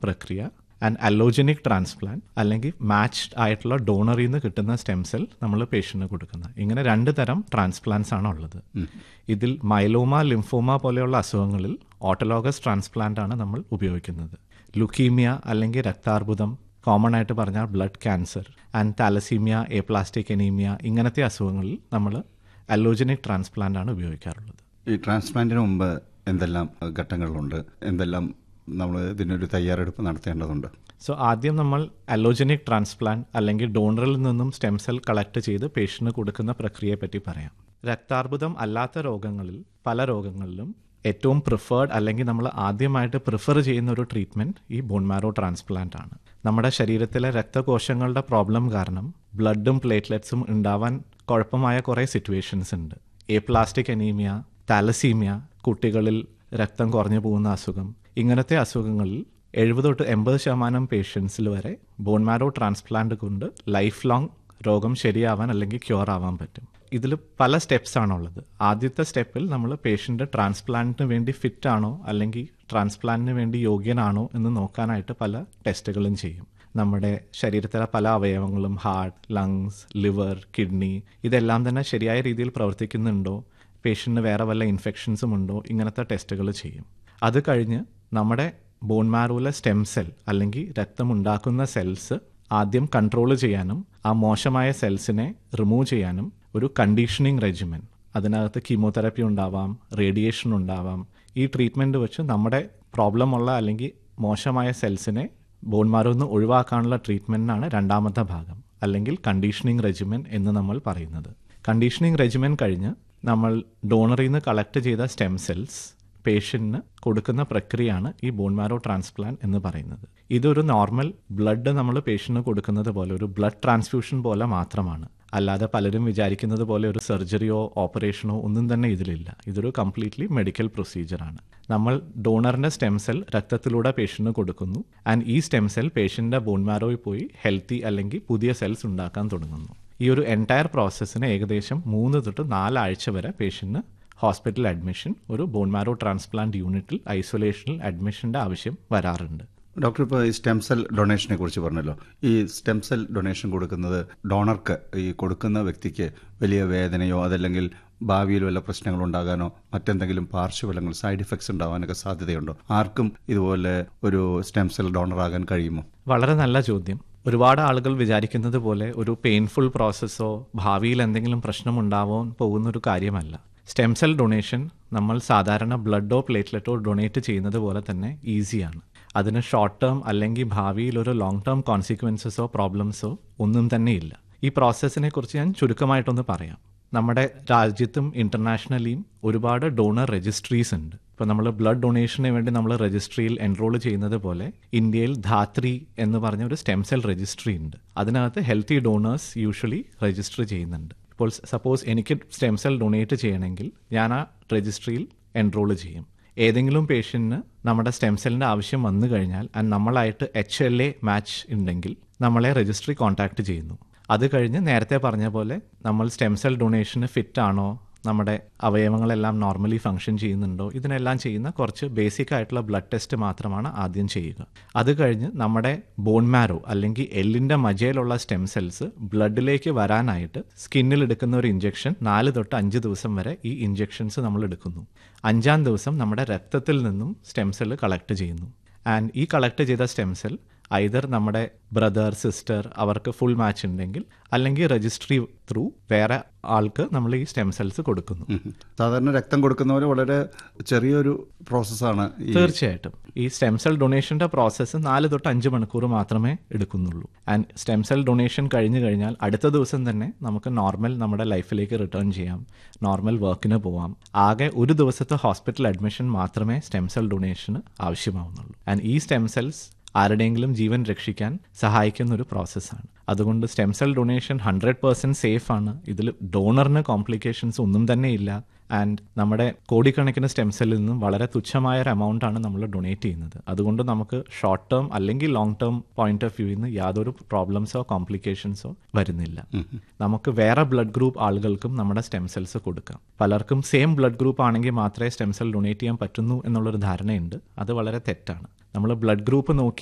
പ്രക്രിയ and allogenic transplant അല്ലെങ്കിൽ matched ആയിട്ടുള്ള ഡോണറിൽ നിന്ന് കിട്ടുന്ന സ്റ്റെം സെൽ നമ്മൾ പേഷ്യന്റിന് കൊടുക്കുന്നത് ഇങ്ങനെ രണ്ട് തരം ട്രാൻസ്പ്ലാന്റ്സ് ആണ് ഉള്ളത് ഇതിൽ മൈലോമ ലിംഫോമ പോലെയുള്ള അസുഖങ്ങളിൽ ഓട്ടോലോഗസ് ട്രാൻസ്പ്ലാന്റ് ആണ് നമ്മൾ ഉപയോഗിക്കുന്നത് ലുക്കീമിയ അല്ലെങ്കിൽ രക്താർബുദം കോമൺ ആയിട്ട് പറഞ്ഞാൽ blood cancer and thalassemia aplastic anemia ഇങ്ങനത്തെ അസുഖങ്ങളിൽ നമ്മൾ അലോജനിക് ട്രാൻസ്പ്ലാന്റ് ആണ് ഉപയോഗിക്കാറുള്ളത് ഈ ട്രാൻസ്പ്ലാന്റിന് മുമ്പ് എന്തെല്ലാം ഘട്ടങ്ങളുണ്ട് എന്തെല്ലാം നമ്മൾ ഇതിനൊരു തയ്യാറെടുപ്പ് നടത്തേണ്ടതുണ്ട് സോ ആദ്യം നമ്മൾ അലോജനിക് ട്രാൻസ്പ്ലാന്റ് അല്ലെങ്കിൽ ഡോണറിൽ നിന്നും സ്റ്റെം സെൽ കളക്ട് ചെയ്ത് പേഷ്യന്റിന് കൊടുക്കുന്ന പ്രക്രിയയെ പറ്റി പറയാം രക്താർബുദം അല്ലാത്ത രോഗങ്ങളിൽ പല രോഗങ്ങളിലും ഏറ്റവും പ്രിഫേർഡ് അല്ലെങ്കിൽ നമ്മൾ ആദ്യമായിട്ട് പ്രിഫർ ചെയ്യുന്ന ഒരു ട്രീറ്റ്മെന്റ് ഈ ബോൺമാരോ ട്രാൻസ്പ്ലാന്റ് ആണ് നമ്മുടെ ശരീരത്തിലെ രക്തകോശങ്ങളുടെ പ്രോബ്ലം കാരണം ബ്ലഡും പ്ലേറ്റ്ലെറ്റ്സും ഉണ്ടാവാൻ കുഴപ്പമായ കുറേ സിറ്റുവേഷൻസ് ഉണ്ട് എ പ്ലാസ്റ്റിക് അനീമിയ താലസീമിയ കുട്ടികളിൽ രക്തം കുറഞ്ഞു പോകുന്ന അസുഖം ഇങ്ങനത്തെ അസുഖങ്ങളിൽ എഴുപത് തൊട്ട് എൺപത് ശതമാനം പേഷ്യൻസിൽ വരെ ബോൺമാരോ ട്രാൻസ്പ്ലാന്റ് കൊണ്ട് ലൈഫ് ലോങ് രോഗം ശരിയാവാൻ അല്ലെങ്കിൽ ക്യൂർ ആവാൻ പറ്റും ഇതിൽ പല സ്റ്റെപ്സ് ആണുള്ളത് ആദ്യത്തെ സ്റ്റെപ്പിൽ നമ്മൾ പേഷ്യൻ്റ് ട്രാൻസ്പ്ലാന്റിന് വേണ്ടി ഫിറ്റ് ആണോ അല്ലെങ്കിൽ ട്രാൻസ്പ്ലാന്റിന് വേണ്ടി യോഗ്യനാണോ എന്ന് നോക്കാനായിട്ട് പല ടെസ്റ്റുകളും ചെയ്യും നമ്മുടെ ശരീരത്തിലെ പല അവയവങ്ങളും ഹാർട്ട് ലങ്സ് ലിവർ കിഡ്നി ഇതെല്ലാം തന്നെ ശരിയായ രീതിയിൽ പ്രവർത്തിക്കുന്നുണ്ടോ പേഷ്യൻറ്റിന് വേറെ വല്ല ഇൻഫെക്ഷൻസും ഉണ്ടോ ഇങ്ങനത്തെ ടെസ്റ്റുകൾ ചെയ്യും അത് കഴിഞ്ഞ് നമ്മുടെ ബോൺ മാരോയിലെ സ്റ്റെം സെൽ അല്ലെങ്കിൽ രക്തമുണ്ടാക്കുന്ന സെൽസ് ആദ്യം കൺട്രോൾ ചെയ്യാനും ആ മോശമായ സെൽസിനെ റിമൂവ് ചെയ്യാനും ഒരു കണ്ടീഷനിങ് റെജിമെൻ അതിനകത്ത് കീമോതെറാപ്പി ഉണ്ടാവാം റേഡിയേഷൻ ഉണ്ടാവാം ഈ ട്രീറ്റ്മെൻറ്റ് വെച്ച് നമ്മുടെ പ്രോബ്ലം ഉള്ള അല്ലെങ്കിൽ മോശമായ സെൽസിനെ ബോൺ മാരോയിൽ നിന്ന് ഒഴിവാക്കാനുള്ള ട്രീറ്റ്മെൻറ്റിനാണ് രണ്ടാമത്തെ ഭാഗം അല്ലെങ്കിൽ കണ്ടീഷനിങ് റെജിമെൻ എന്ന് നമ്മൾ പറയുന്നത് കണ്ടീഷനിങ് റെജിമെൻ കഴിഞ്ഞ് നമ്മൾ ഡോണറിൽ നിന്ന് കളക്ട് ചെയ്ത സ്റ്റെം സെൽസ് പേഷ്യന്റിന് കൊടുക്കുന്ന പ്രക്രിയയാണ് ഈ ബോൺമാരോ ട്രാൻസ്പ്ലാന്റ് എന്ന് പറയുന്നത് ഇതൊരു നോർമൽ ബ്ലഡ് നമ്മൾ പേഷ്യന്റിന് കൊടുക്കുന്നത് പോലെ ഒരു ബ്ലഡ് ട്രാൻസ്ഫ്യൂഷൻ പോലെ മാത്രമാണ് അല്ലാതെ പലരും വിചാരിക്കുന്നത് പോലെ ഒരു സർജറിയോ ഓപ്പറേഷനോ ഒന്നും തന്നെ ഇതിലില്ല ഇതൊരു കംപ്ലീറ്റ്ലി മെഡിക്കൽ പ്രൊസീജിയറാണ് നമ്മൾ ഡോണറിന്റെ സ്റ്റെം സെൽ രക്തത്തിലൂടെ പേഷ്യന്റിന് കൊടുക്കുന്നു ആൻഡ് ഈ സ്റ്റെം സെൽ പേഷ്യന്റിന്റെ ബോൺമാരോയിൽ പോയി ഹെൽത്തി അല്ലെങ്കിൽ പുതിയ സെൽസ് ഉണ്ടാക്കാൻ തുടങ്ങുന്നു ഈ ഒരു എൻറ്റയർ പ്രോസസ്സിന് ഏകദേശം മൂന്ന് തൊട്ട് നാലാഴ്ച വരെ പേഷ്യന്റിന് ഹോസ്പിറ്റൽ അഡ്മിഷൻ ഒരു ബോൺമാരോ ട്രാൻസ്പ്ലാന്റ് യൂണിറ്റിൽ ഐസൊലേഷനിൽ അഡ്മിഷന്റെ ആവശ്യം വരാറുണ്ട് ഡോക്ടർ ഇപ്പോൾ ഈ സ്റ്റെം സെൽ ഡൊണേഷനെ കുറിച്ച് പറഞ്ഞല്ലോ ഈ സ്റ്റെം സെൽ ഡൊണേഷൻ കൊടുക്കുന്നത് ഡോണർക്ക് ഈ കൊടുക്കുന്ന വ്യക്തിക്ക് വലിയ വേദനയോ അതല്ലെങ്കിൽ ഭാവിയിൽ വല്ല പ്രശ്നങ്ങൾ ഉണ്ടാകാനോ മറ്റെന്തെങ്കിലും പാർശ്വഫലങ്ങൾ സൈഡ് ഇഫക്ട്സ് ഉണ്ടാവാനൊക്കെ സാധ്യതയുണ്ടോ ആർക്കും ഇതുപോലെ ഒരു സ്റ്റെം സെൽ ഡോണർ ആകാൻ കഴിയുമോ വളരെ നല്ല ചോദ്യം ഒരുപാട് ആളുകൾ വിചാരിക്കുന്നത് പോലെ ഒരു പെയിൻഫുൾ പ്രോസസ്സോ ഭാവിയിൽ എന്തെങ്കിലും പ്രശ്നമുണ്ടാവാൻ പോകുന്ന ഒരു കാര്യമല്ല സ്റ്റെം സെൽ ഡൊണേഷൻ നമ്മൾ സാധാരണ ബ്ലഡോ പ്ലേറ്റ്ലെറ്റോ ഡൊണേറ്റ് ചെയ്യുന്നത് പോലെ തന്നെ ഈസിയാണ് അതിന് ഷോർട്ട് ടേം അല്ലെങ്കിൽ ഭാവിയിൽ ഒരു ലോങ് ടേം കോൺസിക്വൻസസോ പ്രോബ്ലംസോ ഒന്നും തന്നെ ഇല്ല ഈ പ്രോസസ്സിനെ കുറിച്ച് ഞാൻ ചുരുക്കമായിട്ടൊന്ന് പറയാം നമ്മുടെ രാജ്യത്തും ഇന്റർനാഷണലിയും ഒരുപാട് ഡോണർ രജിസ്ട്രീസ് ഉണ്ട് ഇപ്പോൾ നമ്മൾ ബ്ലഡ് ഡൊണേഷന് വേണ്ടി നമ്മൾ രജിസ്ട്രിയിൽ എൻറോൾ ചെയ്യുന്നത് പോലെ ഇന്ത്യയിൽ ധാത്രി എന്ന് പറഞ്ഞ ഒരു സ്റ്റെം സെൽ രജിസ്ട്രി ഉണ്ട് അതിനകത്ത് ഹെൽത്തി ഡോണേഴ്സ് യൂഷ്വലി രജിസ്റ്റർ ചെയ്യുന്നുണ്ട് ഇപ്പോൾ സപ്പോസ് എനിക്ക് സ്റ്റെം സെൽ ഡൊണേറ്റ് ചെയ്യണമെങ്കിൽ ഞാൻ ആ രജിസ്ട്രിയിൽ എൻറോൾ ചെയ്യും ഏതെങ്കിലും പേഷ്യൻറ്റിന് നമ്മുടെ സ്റ്റെം സെല്ലിൻ്റെ ആവശ്യം വന്നു കഴിഞ്ഞാൽ ആൻഡ് നമ്മളായിട്ട് എച്ച് എൽ എ മാച്ച് ഉണ്ടെങ്കിൽ നമ്മളെ രജിസ്ട്രി കോൺടാക്ട് ചെയ്യുന്നു അത് കഴിഞ്ഞ് നേരത്തെ പറഞ്ഞ പോലെ നമ്മൾ സ്റ്റെം സെൽ ഡൊണേഷന് ഫിറ്റ് ആണോ നമ്മുടെ അവയവങ്ങളെല്ലാം നോർമലി ഫങ്ഷൻ ചെയ്യുന്നുണ്ടോ ഇതിനെല്ലാം ചെയ്യുന്ന കുറച്ച് ബേസിക് ആയിട്ടുള്ള ബ്ലഡ് ടെസ്റ്റ് മാത്രമാണ് ആദ്യം ചെയ്യുക അത് കഴിഞ്ഞ് നമ്മുടെ ബോൺ മാരോ അല്ലെങ്കിൽ എല്ലിൻ്റെ മജയിലുള്ള സ്റ്റെം സെൽസ് ബ്ലഡിലേക്ക് വരാനായിട്ട് സ്കിന്നിൽ എടുക്കുന്ന ഒരു ഇഞ്ചെക്ഷൻ നാല് തൊട്ട് അഞ്ച് ദിവസം വരെ ഈ ഇഞ്ചെക്ഷൻസ് നമ്മൾ എടുക്കുന്നു അഞ്ചാം ദിവസം നമ്മുടെ രക്തത്തിൽ നിന്നും സ്റ്റെം സെൽ കളക്ട് ചെയ്യുന്നു ആൻഡ് ഈ കളക്ട് ചെയ്ത സ്റ്റെം സെൽ ഐദർ നമ്മുടെ ബ്രദർ സിസ്റ്റർ അവർക്ക് ഫുൾ മാച്ച് ഉണ്ടെങ്കിൽ അല്ലെങ്കിൽ രജിസ്ട്രി ത്രൂ വേറെ ആൾക്ക് നമ്മൾ ഈ സ്റ്റെം സെൽസ് കൊടുക്കുന്നു സാധാരണ രക്തം കൊടുക്കുന്നവർ വളരെ ചെറിയൊരു പ്രോസസ്സാണ് ഈ തീർച്ചയായിട്ടും ഈ സ്റ്റെം സെൽ ഡൊണേഷന്റെ പ്രോസസ്സ് നാല് തൊട്ട് അഞ്ച് മണിക്കൂർ മാത്രമേ എടുക്കുന്നുള്ളൂ ആൻഡ് സ്റ്റെം സെൽ ഡൊണേഷൻ കഴിഞ്ഞു കഴിഞ്ഞാൽ അടുത്ത ദിവസം തന്നെ നമുക്ക് നോർമൽ നമ്മുടെ ലൈഫിലേക്ക് റിട്ടേൺ ചെയ്യാം നോർമൽ വർക്കിന് പോവാം ആകെ ഒരു ദിവസത്തെ ഹോസ്പിറ്റൽ അഡ്മിഷൻ മാത്രമേ സ്റ്റെം സെൽ ഡൊണേഷന് ആവശ്യമാവുന്നുള്ളൂ ആൻഡ് ഈ സ്റ്റെം സെൽസ് ആരുടെയെങ്കിലും ജീവൻ രക്ഷിക്കാൻ സഹായിക്കുന്ന ഒരു പ്രോസസ്സാണ് അതുകൊണ്ട് stem cell donation hundred percent safe ആണ് ഇതിൽ ഡോണറിന് കോംപ്ലിക്കേഷൻസ് ഒന്നും തന്നെ ഇല്ല ആൻഡ് നമ്മുടെ കോടിക്കണക്കിന് സ്റ്റെം സെല്ലിൽ നിന്നും വളരെ തുച്ഛമായ ഒരു എമൗണ്ട് ആണ് നമ്മൾ ഡൊണേറ്റ് ചെയ്യുന്നത് അതുകൊണ്ട് നമുക്ക് ഷോർട്ട് ടേം അല്ലെങ്കിൽ ലോങ് ടേം പോയിന്റ് ഓഫ് വ്യൂവിൽ നിന്ന് യാതൊരു പ്രോബ്ലംസോ കോംപ്ലിക്കേഷൻസോ വരുന്നില്ല നമുക്ക് വേറെ ബ്ലഡ് ഗ്രൂപ്പ് ആളുകൾക്കും നമ്മുടെ സ്റ്റെം സെൽസ് കൊടുക്കാം പലർക്കും സെയിം ബ്ലഡ് ഗ്രൂപ്പ് ആണെങ്കിൽ മാത്രമേ സ്റ്റെം സെൽ ഡൊണേറ്റ് ചെയ്യാൻ പറ്റുന്നു എന്നുള്ളൊരു ധാരണയുണ്ട് അത് വളരെ തെറ്റാണ് നമ്മൾ ബ്ലഡ് ഗ്രൂപ്പ് നോക്കി